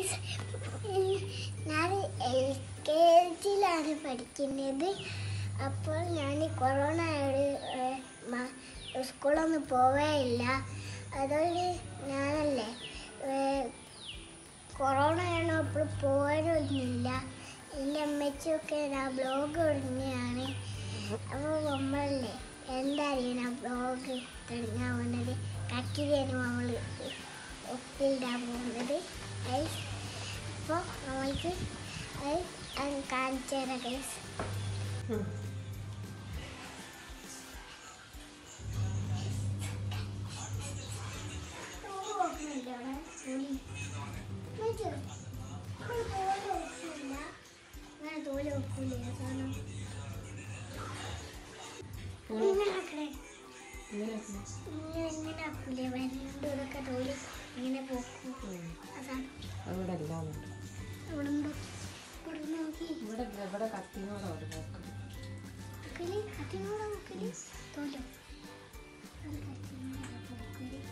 Guys ഞാൻ L K ജിയിലാണ് പഠിക്കുന്നത് അപ്പോൾ ഞാൻ കൊറോണ സ്കൂളൊന്നും പോവേയില്ല അതുകൊണ്ട് ഞാനല്ലേ ഏഹ്, കൊറോണ ആണോ അപ്പോൾ പോകാനൊന്നുമില്ല എൻ്റെ അമ്മച്ചിയൊക്കെ ഞാൻ ബ്ലോഗ് തുടങ്ങിയാണ് അപ്പോൾ നമ്മളല്ലേ എന്താ അറിയണം ബ്ലോഗ് തുടങ്ങാൻ പോകുന്നത് കക്കിരിയാണ് നമ്മൾ ഒപ്പിടാൻ പോകുന്നത് ഗൈസ് അപ്പോൾ നമ്മൾക്ക് അത് അത് കാണിച്ചു തരാം ഗൈസ് തോല് വെക്കൂലേ സാധനം ഇങ്ങനെ ആക്കണേ ഇങ്ങനെ ഇങ്ങനെ ആക്കൂലേ വരണ്ട് ഇതൊക്കെ തോല് ഇങ്ങനെ പോക്കും അതാണ് അവിടെ എല്ലാം ഇവിടെ ഉണ്ടോ ഇവിടെ നോക്കി ഇവിടെ ഇവിടെ കത്തിനോടെ ഒരു പോക്ക് നോക്കല് കത്തിനോട് നോക്കല് തോലോ അത് കത്തിനോട് നോക്കല്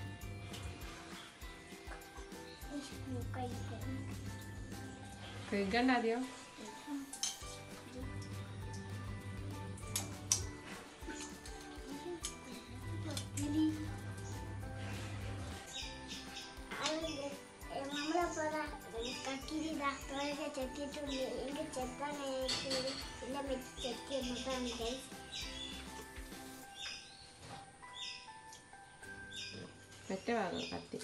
കഴിക്കണം കഴിക്കണ്ട ആദ്യം ചെത്തിയിട്ടുണ്ട് എനിക്ക് ചെത്താനായിട്ട് പിന്നെ വെച്ച് ചെത്തി എന്നിട്ടാണ് ഗൈസ് മറ്റേ ഭാഗം കത്തി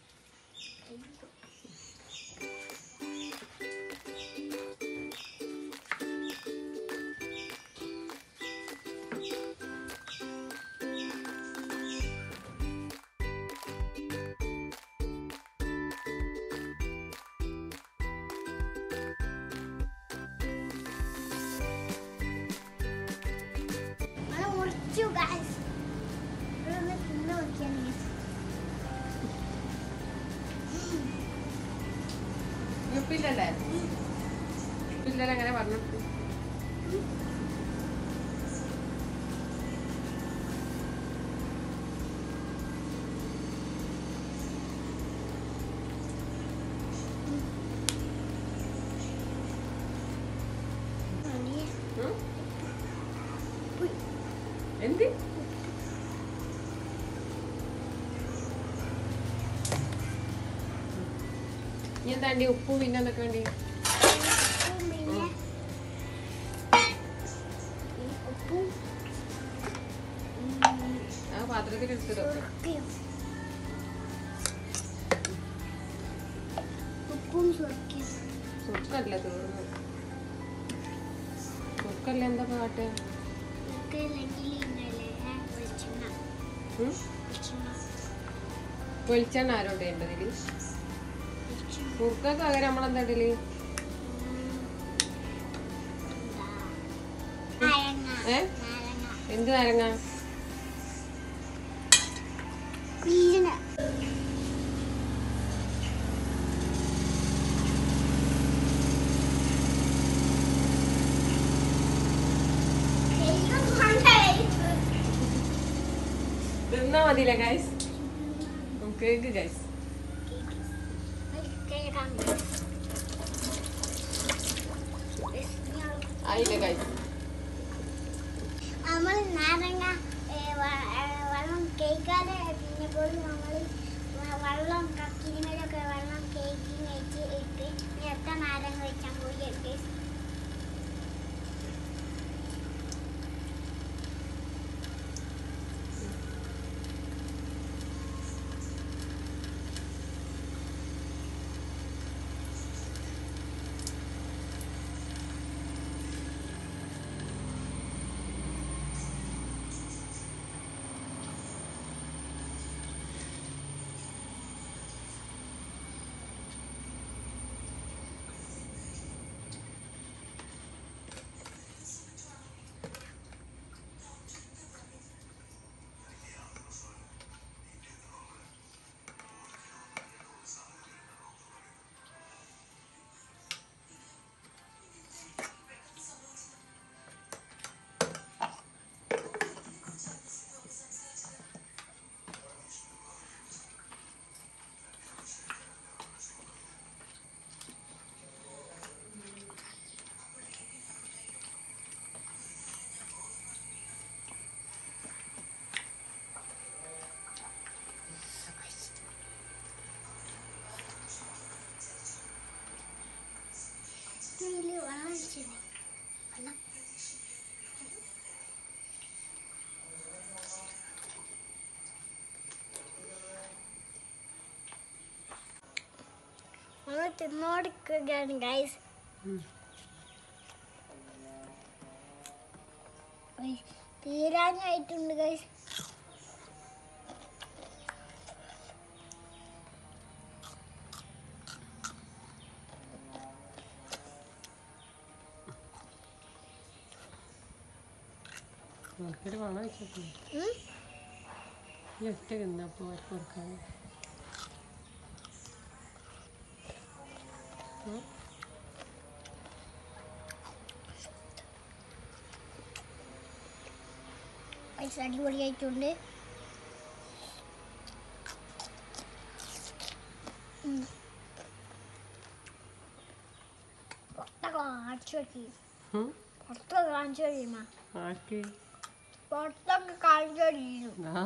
നമ്മള് മുറിച്ചു ഗൈസ് ഇവിടെ തിന്ന് നോക്കിയാണ് ഗൈസ് ഉപ്പില്ലല്ലേ ഉപ്പില്ലല്ലേ അങ്ങനെ പറഞ്ഞു ഉം? എന്ത് ഇനി എന്താണ്ടി ഉപ്പും പിന്നെ എന്തൊക്കെ വേണ്ടി പിന്നെ ഉപ്പും ആ പാത്രത്തിൽ എടുത്തിട്ട് സുർക്കയും ഉപ്പും സുർക്കയും സുക്കല്ല തീർന്നു സുക്കല്ല എന്താ പാട്ട് സുർക്ക അല്ലെങ്കിൽ ഇന്നലെ വെളിച്ചെണ്ണ ഉം? വെളിച്ചെണ്ണ വെളിച്ചെണ്ണ ആരോണ്ട് വേണ്ടതില് വെളിച്ചെണ്ണ സുർക്കൊക്കെ പകരം നമ്മളെന്താ ഇടല് നാരങ്ങ ഏ നാരങ്ങ എന്ത് നാരങ്ങ പില്ലിന തിന്നാ മതിയില്ല ഗൈസ് കേക്ക് ഗൈസ് ആയില്ല ഗൈസ് നമ്മൾ നാരങ്ങ ഏ, വ- ഏ, വെള്ളം കേൾക്കാതെ പിന്നെപ്പോൾ നമ്മൾ വെള്ളം കക്കിരിമേലൊക്കെ വെള്ളം കേക്കി വെച്ച് ഇട്ട് ഇനി എത്ര നാരങ്ങ വെച്ചാൽ പോയി ഇട്ട് ഇതില് വെള്ളം ഒഴിച്ചില്ലേ വെള്ളം നമ്മൾ തിന്നോടിക്കുകയാണ് ഗൈസ് തീരാനായിട്ടുണ്ട് ഗൈസ് നമുക്കൊരു വളം വെച്ചിട്ടുണ്ട് ഈ ഒറ്റ തിന്നപ്പോൾ കൊടുക്കാൻ ഗൈസ് അടിപൊളിയായിട്ടുണ്ട് ഉം. പുറത്തൊക്കെ കാണിച്ചു വെക്കി പുറത്തൊക്കെ കാണിച്ചു കഴിയുമ്മ ആർക്ക് പുറത്തൊക്കെ കാണിച്ചു കഴിയും ആ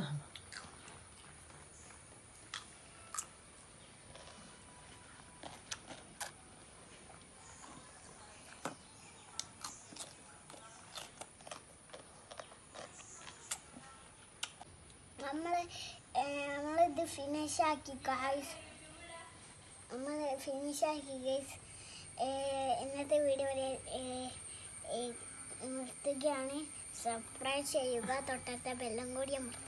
നമ്മൾ നമ്മളിത് ഫിനിഷ് ആക്കി ഗൈസ് നമ്മൾ ഫിനിഷ് ആക്കി ഗൈസ് ഇന്നത്തെ വീഡിയോ വരെ ഏഹ്, ഏഹ്, നിർത്തുകയാണ് സബ്സ്ക്രൈബ് ചെയ്യുക തൊട്ടടുത്ത ബെല്ലും കൂടി അമർത്തുക